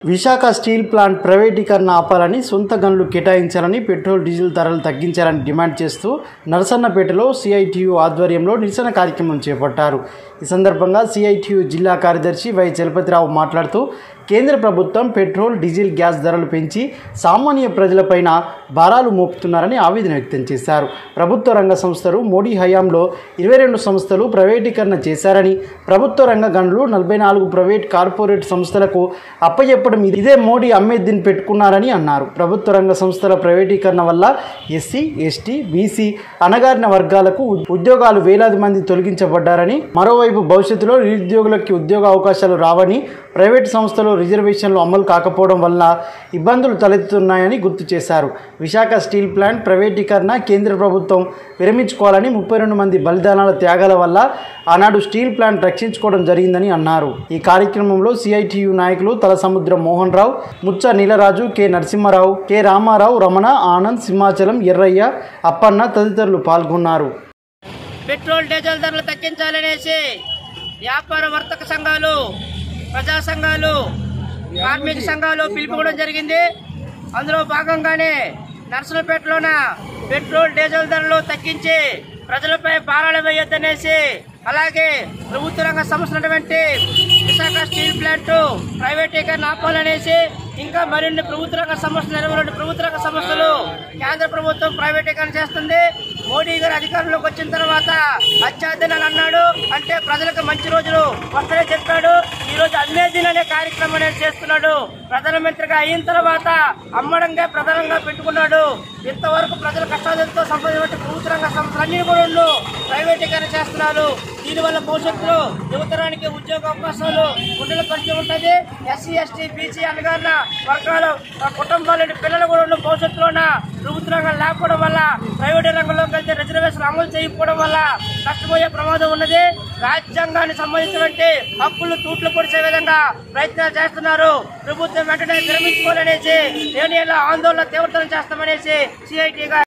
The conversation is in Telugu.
విశాఖ స్టీల్ ప్లాంట్ ప్రైవేటీకరణ ఆపాలని సొంత గనులు కేటాయించాలని పెట్రోల్ డీజిల్ ధరలు తగ్గించాలని డిమాండ్ చేస్తూ నరసన్నపేటలో సిఐటియు ఆధ్వర్యంలో నిరసన కార్యక్రమం చేపట్టారు ఈ సందర్భంగా సిఐటియు జిల్లా కార్యదర్శి వై చలపతిరావు మాట్లాడుతూ కేంద్ర ప్రభుత్వం పెట్రోల్ డీజిల్ గ్యాస్ ధరలు పెంచి సామాన్య ప్రజలపైన భారాలు మోపుతున్నారని ఆవేదన వ్యక్తం చేశారు ప్రభుత్వ రంగ సంస్థలు మోడీ హయాంలో ఇరవై రెండు సంస్థలు ప్రైవేటీకరణ చేశారని ప్రభుత్వ రంగ గనులు నలభై నాలుగు ప్రైవేట్ కార్పొరేట్ సంస్థలకు అప్పచెప్పడం ఇది- ఇదే మోడీ అమ్మేద్దిని పెట్టుకున్నారని అన్నారు ప్రభుత్వ రంగ సంస్థల ప్రైవేటీకరణ వల్ల ఎస్సీ ఎస్టీ బీసీ అణగారిన వర్గాలకు ఉద్- ఉద్యోగాలు వేలాది మంది తొలగించబడ్డారని మరోవైపు భవిష్యత్తులో నిరుద్యోగులకి ఉద్యోగ అవకాశాలు రావని ప్రైవేట్ సంస్థలు రిజర్వేషన్లు అమలు కాకపోవడం వల్ల ఇబ్బందులు తలెత్తుతున్నాయని గుర్తు చేశారు విశాఖ స్టీల్ ప్లాంట్ ప్రైవేటీకరణ కేంద్ర ప్రభుత్వం విరమించుకోవాలని ముప్పై రెండు మంది బలిదానాల త్యాగాల వల్ల ఆనాడు స్టీల్ ప్లాంట్ రక్షించుకోవడం జరిగిందని అన్నారు ఈ కార్యక్రమంలో సిఐటియు నాయకులు తలసముద్రం మోహన్ రావు ముచ్చ నీలరాజు కె నరసింహారావు కె రామారావు రమణ ఆనంద్ సింహాచలం ఎర్రయ్య అప్పన్న తదితరులు పాల్గొన్నారు పెట్రోల్ డీజిల్ ధరలు తగ్గించాలనేసి వ్యాపార వర్తక సంఘాలు ప్రజా సంఘాలు కార్మిక సంఘాలు పిలుపుకోవడం జరిగింది అందులో భాగంగానే నర్సలపేటలోన పెట్రోల్ డీజిల్ ధరలు తగ్గించి ప్రజలపై భారాలు వేయొద్దనేసి అలాగే ప్రభుత్వ రంగ సంస్థలటువంటి విశాఖ స్టీల్ ప్లాంట్ ప్రైవేటీకరణ ఆపాలనేసి ఇంకా మరిన్ని ప్రభుత్వ రంగ సంస్థలు ఇరవై రెండు ప్రభుత్వ రంగ సంస్థలు కేంద్ర ప్రభుత్వం ప్రైవేటీకరణ చేస్తుంది మోడీ గారు అధికారంలోకి వచ్చిన తర్వాత అత్యాదినాలు అన్నాడు అంటే ప్రజలకు మంచి రోజులు వస్తాయని చెప్పాడు ఈ రోజు అమ్మేదిన్ అనే కార్యక్రమం అనేది చేస్తున్నాడు ప్రధానమంత్రిగా అయిన తర్వాత అమ్మడంగా ప్రధానంగా పెట్టుకున్నాడు ఇంతవరకు ప్రజల కష్టాలతో సంబంధించిన ప్రభుత్వ రంగ సంస్థలన్నీ కూడా ప్రైవేటీకరణ చేస్తున్నారు దీనివల్ల భవిష్యత్తులో యువతరానికి ఉద్యోగ అవకాశాలు గుండెలు కలిసి ఉంటుంది ఎస్సీ ఎస్టీ బీసీ అనగారిన వర్గాలు ఆ కుటుంబాలని పిల్లలు కూడా ఉన్న భవిష్యత్తులోన ప్రభుత్వ రంగం లేకపోవడం వల్ల ప్రైవేట్ రంగంలో కలిసి రిజర్వేషన్ అమలు చేయకపోవడం వల్ల నష్టపోయే ప్రమాదం ఉన్నది రాజ్యాంగానికి సంబంధించినటువంటి హక్కులు తూట్లు పొడిచే విధంగా ప్రయత్నాలు చేస్తున్నారు ప్రభుత్వం వెంటనే విరమించుకోవాలనేసి యూనియన్ల ఆందోళన తీవ్రతరం చేస్తామనేసి సిఐటిగా